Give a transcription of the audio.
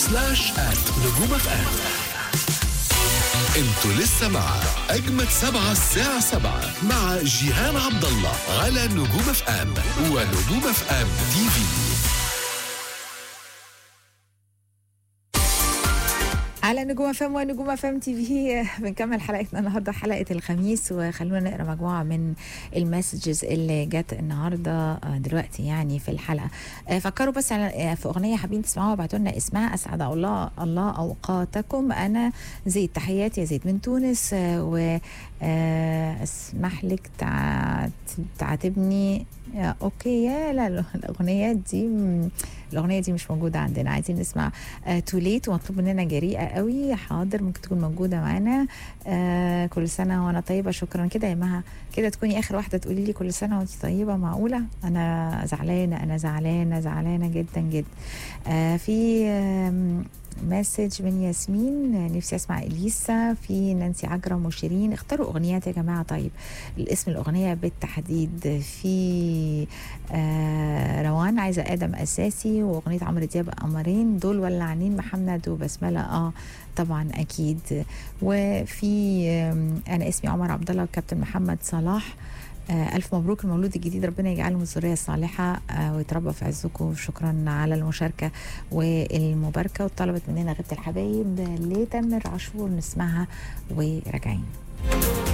سلاش آت نجوم اف ام انتوا لسه مع اجمد سبعة الساعة سبعة مع جيهان عبد الله على نجوم اف ام ونجوم اف ام تي في على نجوم فم ونجوم فم تي في بنكمل حلقتنا النهارده حلقه الخميس وخلونا نقرا مجموعه من المسجز اللي جت النهارده دلوقتي يعني في الحلقه فكروا بس على في اغنيه حابين تسمعوها ابعتوا لنا اسمها اسعد الله الله اوقاتكم انا زيد تحياتي يا زيد من تونس و اسمح لك تعاتبني اوكي يا لا الاغنيات دي الاغنيه دي مش موجوده عندنا عايزين نسمع تو ليت ومطلوب مننا جريئه قوي حاضر ممكن تكون موجوده معانا آه كل سنه وانا طيبه شكرا كده يا مها كده تكوني اخر واحده تقولي لي كل سنه وانت طيبه معقوله انا زعلانه انا زعلانه زعلانه جدا جدا آه في آه مسج من ياسمين نفسي اسمع اليسا في نانسي عجرم وشيرين اختاروا اغنيات يا جماعه طيب الاسم الاغنيه بالتحديد في آه روان عايزه ادم اساسي واغنيه عمرو دياب قمرين دول ولعانين محمد وبسمله اه طبعا اكيد وفي انا اسمي عمر عبد الله وكابتن محمد صلاح آه ألف مبروك المولود الجديد ربنا يجعله من الذرية الصالحة آه ويتربى في عزكم شكرا على المشاركة والمباركة وطلبت مننا غيبة الحبايب لتامر عاشور نسمعها وراجعين